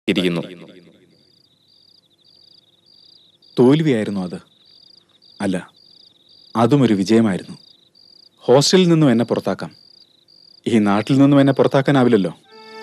ഇരിക്കുന്നു തോൽവിയായിരുന്നു അത് അല്ല അതും ഒരു വിജയമായിരുന്നു ഹോസ്റ്റലിൽ നിന്നും എന്നെ പുറത്താക്കാം ഈ നാട്ടിൽ നിന്നും എന്നെ പുറത്താക്കാനാവില്ലല്ലോ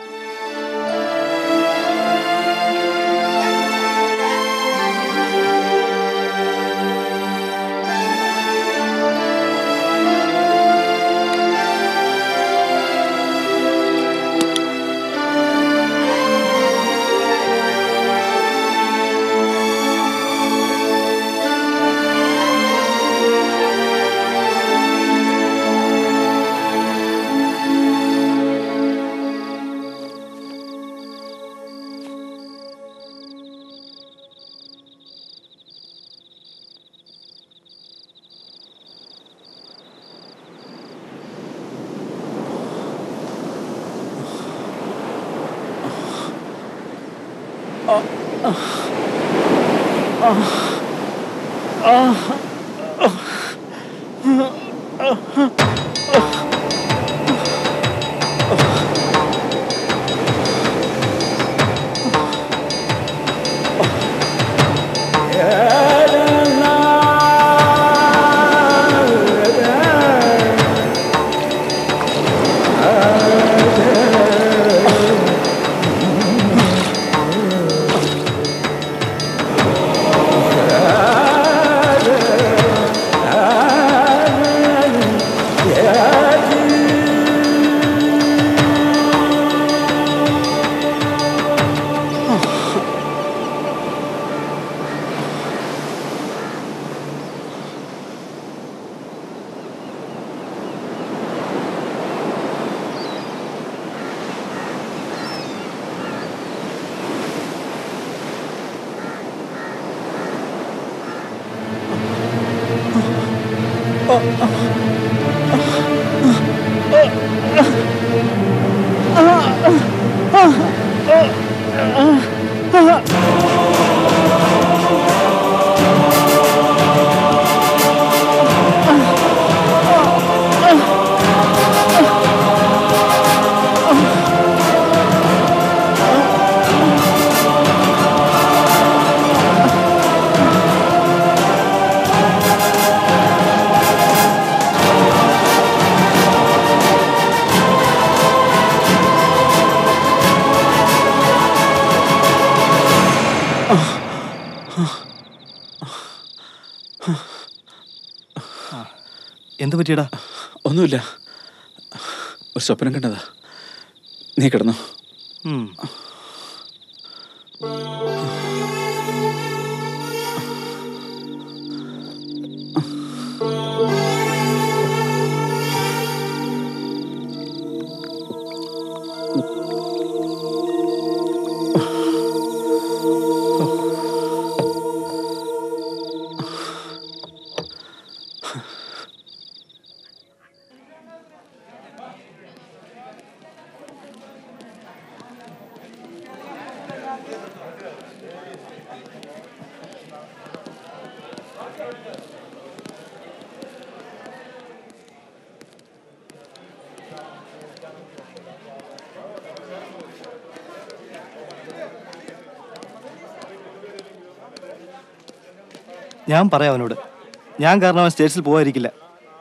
എന്ത് പറ്റിയടാ ഒന്നുമില്ല ഒരു സ്വപ്നം കണ്ടതാ നീ കിടന്നോ ഉം. ഞാൻ പറയാം അവനോട് ഞാൻ കാരണം അവൻ സ്റ്റേറ്റ്സിൽ പോകാതിരിക്കില്ല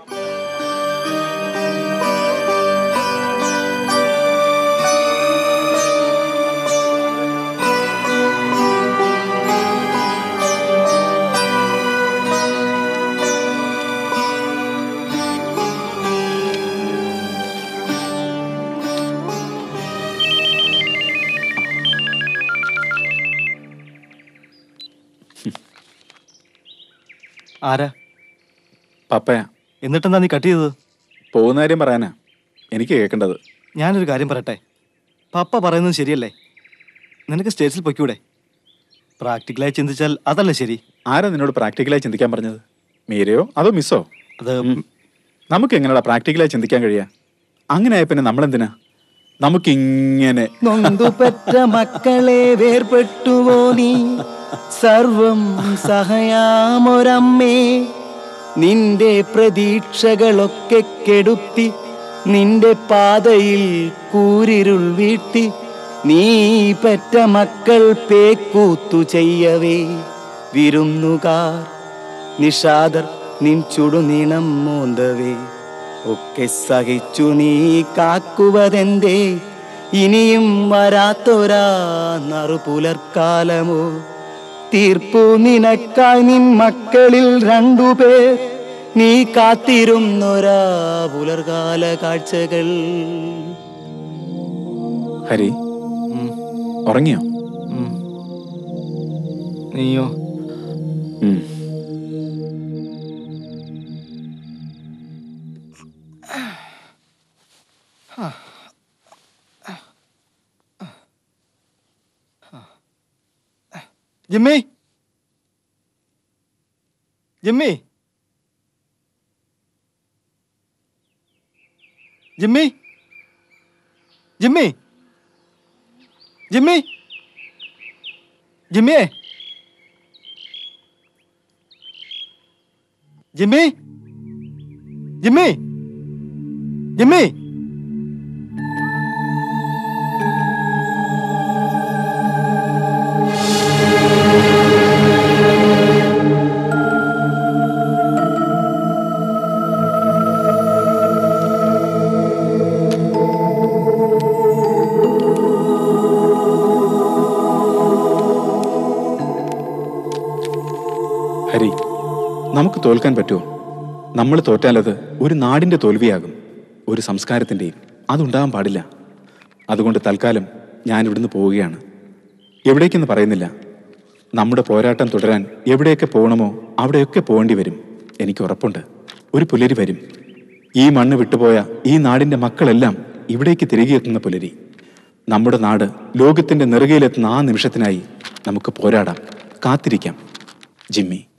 ആരാ പപ്പയാ എന്നിട്ടെന്താ നീ കട്ട് ചെയ്തത് പോകുന്ന കാര്യം പറയാനാ എനിക്ക് കേൾക്കേണ്ടത് ഞാനൊരു കാര്യം പറയട്ടെ പപ്പ പറയുന്നത് ശരിയല്ലേ നിനക്ക് സ്റ്റേറ്റ്സിൽ പൊയ്ക്കൂടെ പ്രാക്ടിക്കലായി ചിന്തിച്ചാൽ അതല്ലേ ശരി ആരാ നിന്നോട് പ്രാക്ടിക്കലായി ചിന്തിക്കാൻ പറഞ്ഞത് മീരയോ അതോ മിസ്സോ അത് നമുക്ക് എങ്ങനെയാ പ്രാക്ടിക്കലായി ചിന്തിക്കാൻ കഴിയാ അങ്ങനെ ആയ പിന്നെ നമ്മളെന്തിനാ നമുക്കിങ്ങനെ നൊന്തുപെറ്റ മക്കളെ വേർപെട്ടുവോ നീ സർവം സഹയാമൊരമ്മേ നിന്റെ പ്രതീക്ഷകളൊക്കെ കെടുത്തി നിന്റെ പാതയിൽ കൂരിരുൾ വീട്ടി നീ പെറ്റ മക്കൾ പേക്കൂത്തു ചെയ്യവേ വിരുന്നുകാർ നിഷാദർ നിൻ ചുടുനീണം മോന്തവേ ഒക്കെ സഹിച്ചു നീ കാക്കുവതെന്തേ ഇനിയും വരാത്തൊരാ നറുപുലർക്കാലമോ തീർപ്പു നിനക്കായി നിൻ മക്കളിൽ രണ്ടുപേർ നീ കാത്തിരുന്നൊരാ പുലർകാല കാഴ്ചകൾ ഹരി ഉറങ്ങിയോ നീയോ ഉം. Jimmy Jimmy Jimmy Jimmy Jimmy ജിമ്മിയെ ജിമ്മി ജിമ്മി ജിമ്മി ഹരി നമുക്ക് തോൽക്കാൻ പറ്റുമോ നമ്മൾ തോറ്റാലത് ഒരു നാടിൻ്റെ തോൽവിയാകും ഒരു സംസ്കാരത്തിൻ്റെയും അതുണ്ടാകാൻ പാടില്ല അതുകൊണ്ട് തൽക്കാലം ഞാൻ ഇവിടുന്ന് പോവുകയാണ് എവിടേക്കെന്ന് പറയുന്നില്ല നമ്മുടെ പോരാട്ടം തുടരാൻ എവിടെയൊക്കെ പോകണമോ അവിടെയൊക്കെ പോകേണ്ടി വരും എനിക്ക് ഉറപ്പുണ്ട് ഒരു പുലരി വരും ഈ മണ്ണ് വിട്ടുപോയ ഈ നാടിൻ്റെ മക്കളെല്ലാം ഇവിടേക്ക് തിരികെ എത്തുന്ന പുലരി നമ്മുടെ നാട് ലോകത്തിൻ്റെ നെറുകയിലെത്തുന്ന ആ നിമിഷത്തിനായി നമുക്ക് പോരാടാം കാത്തിരിക്കാം ജിമ്മി